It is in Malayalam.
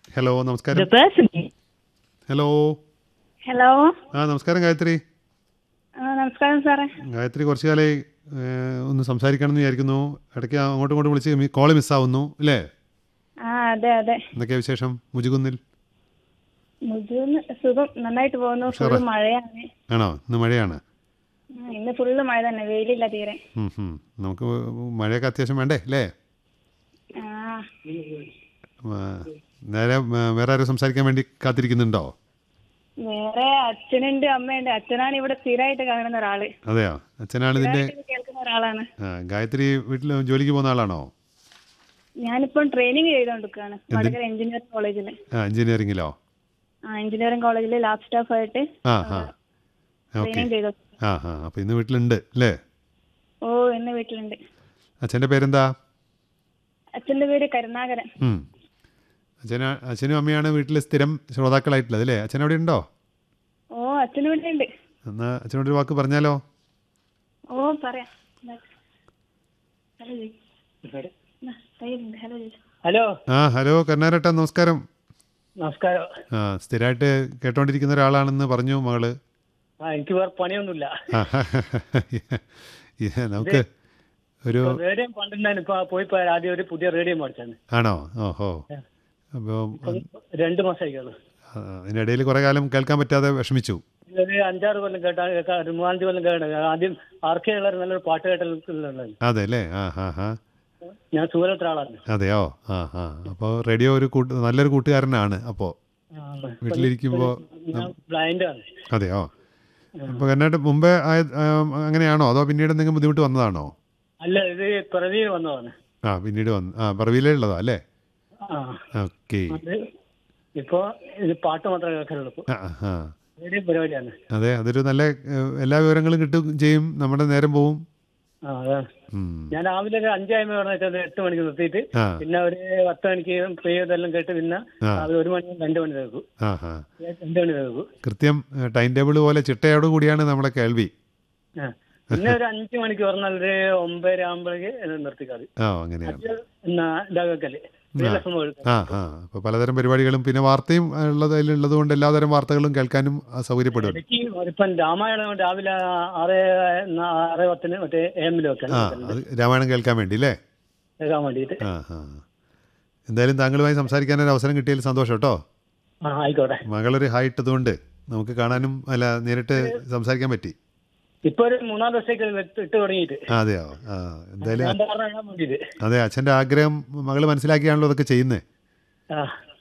ഹലോ നമസ്കാരം The person. ഹലോ ഹലോ ആ നമസ്കാരം ഗായത്രി ആ, നമസ്കാരം സാറേ ഗായത്രി കുറച്ച് കാലമായി ഏഹ്, ഒന്ന് സംസാരിക്കണം എന്ന് വിചാരിക്കുന്നു ഇടയ്ക്ക് അങ്ങോട്ടും ഇങ്ങോട്ടും വിളിച്ച് കോള് മിസ്സാവുന്നു അല്ലേ ആ അതെ അതെ എന്തൊക്കെയാ വിശേഷം മുജുകുന്നിൽ മുജൂന്ന് സുഖം നന്നായിട്ട് പോകുന്നു ഫുള്ള് മഴയാണ് ആണോ ഇന്ന് മഴയാണ് ആ, ഇന്ന് ഫുള്ള് മഴ തന്നെ വെയിലില്ല തീരെ ഉം, ഉം. നമുക്ക് മഴയൊക്കെ അത്യാവശ്യം വേണ്ടേ അല്ലേ ആ ആ, നേരെ ആ, വേറെ ആരും സംസാരിക്കാൻ വേണ്ടി കാത്തിരിക്കുന്നുണ്ടോ വേറെ അച്ഛനുണ്ട് അമ്മയുണ്ട് അച്ഛനാണ് ഇവിടെ സ്ഥിരമായിട്ട് കാണുന്ന ഒരാള് അതെയോ അച്ഛനാണ് ഇതിൻ്റെ സ്ഥിരമായിട്ട് കേൾക്കുന്ന ഒരാളാണ് ആ, ഗായത്രി വീട്ടിൽ ജോലിക്ക് പോകുന്ന ആളാണോ ഞാനിപ്പം ട്രെയിനിങ് ചെയ്തോണ്ടിരിക്കുകയാണ് വടകര എഞ്ചിനീയറിംഗ് കോളേജില് ആ എഞ്ചിനീയറിങ്ങിലോ ആ എഞ്ചിനീയറിംഗ് കോളേജില് ലാബ് സ്റ്റാഫ് ആയിട്ട് ആ ആ ഓക്കെ ട്രെയിനിങ് ചെയ്തോ ആ ആ അപ്പോൾ ഇന്ന് വീട്ടിലുണ്ട് അല്ലേ ഓ ഇന്ന് വീട്ടിലുണ്ട് അച്ഛൻ്റെ പേരെന്താ അച്ഛന്റെ പേര് കരുണാകരൻ ഉം. അച്ഛന അച്ഛനും അമ്മയാണ് വീട്ടിൽ സ്ഥിരം ശ്രോതാക്കളായിട്ടുള്ളത് അല്ലേ അച്ഛൻ അവിടെ ഉണ്ടോ ഓ അച്ഛനും ഇവിടെ ഉണ്ട് എന്നാ അച്ഛനോടൊരു വാക്ക് പറഞ്ഞാലോ ഓ പറയാം ഹലോ ഹലോ ഹലോ ആ ഹലോ കരുണാരട്ട നമസ്കാരം നമസ്കാരം ആ സ്ഥിരമായിട്ട് കേട്ടോണ്ടിരിക്കുന്ന ഒരാളാണെന്ന് പറഞ്ഞു മകള് ആ എനിക്ക് വേറെ പണിയൊന്നുമില്ല ആ, ഇത് നമുക്ക് ഒരു റേഡിയോ പണ്ടുണ്ടായിരുന്നു ഇപ്പൊ പോയി പോയ ആദ്യം ഒരു പുതിയ റേഡിയോ മേടിച്ചാണ് ആണോ ഓഹോ അപ്പോൾ രണ്ട് മാസമായിക്കുള്ളൂ അതിനിടയിൽ കുറേ കാലം കേൾക്കാൻ പറ്റാതെ വിഷമിച്ചു ഒരു അഞ്ചാറ് കൊല്ലം കേട്ടാ കേൾക്കാ ഒരു മൂന്നാലഞ്ച് കൊല്ലം കേട്ട ആദ്യം ആർക്കെ ഉള്ള നല്ലൊരു പാട്ട് കേട്ടുള്ളത് അതെ അല്ലേ ആ ഹാ ഹാ ഞാൻ സൂരത്ര ആളാണ് അതെയോ ആ ആ അപ്പോൾ റേഡിയോ ഒരു കൂട്ട് നല്ലൊരു കൂട്ടുകാരനാണ് അപ്പോൾ ആ, വീട്ടിലിരിക്കുമ്പോൾ ഞാൻ ബ്ലൈൻഡ് ആണ് അതെയോ അപ്പോൾ കർണാടക മുമ്പേ ആയ- ആ, അങ്ങനെയാണോ അതോ പിന്നീട് എന്തെങ്കിലും ബുദ്ധിമുട്ട് വന്നതാണോ അല്ല ഇത് പ്രതിയിൽ വന്നതാണ് ആ പിന്നീട് വന്നു ആ പറവിയിലേ ഉള്ളതാ അല്ലേ ആ ഓക്കെ അത് ഇപ്പോ ഇത് പാട്ട് മാത്രമേ കേൾക്കാറുള്ളൂ ഇപ്പൊ. ആ ആ റേഡിയോ പരിപാടിയാണ് അതെ അതൊരു നല്ല ഏഹ്, എല്ലാ വിവരങ്ങളും കിട്ടും ചെയ്യും നമ്മുടെ നേരം പോവും ആ അതാണ് ഉം. ഞാൻ രാവിലെ ഒരു അഞ്ചായ്മ പറഞ്ഞിട്ട് എട്ട് മണിക്ക് നിർത്തിയിട്ട് ആ പിന്നെ ഒരു പത്ത് മണിക്ക് ഫ്രീ ഇതെല്ലാം കേട്ട് പിന്നെ ആ. അത് ഒരു മണി രണ്ട് മണി കേൾക്കും ആ ആ രണ്ട് മണി കേൾക്കും കൃത്യം ടൈം ടേബിൾ പോലെ ചിട്ടയോട് കൂടിയാണ് നമ്മുടെ കേൾവി ആ. പിന്നെ ഒരു അഞ്ചു മണിക്ക് പറഞ്ഞാൽ ഒരു ഒമ്പതര ആകുമ്പോഴേക്ക് നിർത്തിക്കാതി ആ അങ്ങനെയാണ് എന്നാ ഇതാ കേൾക്കല് വിലസം കേൾക്കാം ആ ആ അപ്പോൾ പലതരം പരിപാടികളും പിന്നെ വാർത്തയും ഉള്ളത് അതിലുള്ളത് കൊണ്ട് എല്ലാതരം വാർത്തകളും കേൾക്കാനും ആ, സൗകര്യപ്പെടും ഇടയ്ക്ക് ഇപ്പം രാമായണം രാവിലെ ആറ് ന- ആറ് പത്തിന് മറ്റേ എമ്മിൽ വെക്കാൻ ആ അത് രാമായണം കേൾക്കാൻ വേണ്ടി അല്ലേ കേൾക്കാൻ വേണ്ടിയിട്ട് ആ ആ എന്തായാലും താങ്കളുമായി സംസാരിക്കാൻ ഒരു അവസരം കിട്ടിയതിൽ സന്തോഷം കേട്ടോ ആ ആയിക്കോട്ടെ മകളൊരു ഹായ് ഇട്ടതുകൊണ്ട് നമുക്ക് കാണാനും അല്ല നേരിട്ട് സംസാരിക്കാൻ പറ്റി ഇപ്പൊ ഒരു മൂന്നാല് ദിവസത്തേക്ക് ഇട്ട് ഇട്ട് തുടങ്ങിയിട്ട് ആ അതെയോ ആ എന്തായാലും ഞാൻ പറഞ്ഞാൽ വേണ്ടിയിട്ട് അതെ അച്ഛൻ്റെ ആഗ്രഹം മകൾ മനസ്സിലാക്കിയാണല്ലോ അതൊക്കെ ചെയ്യുന്നത് ആ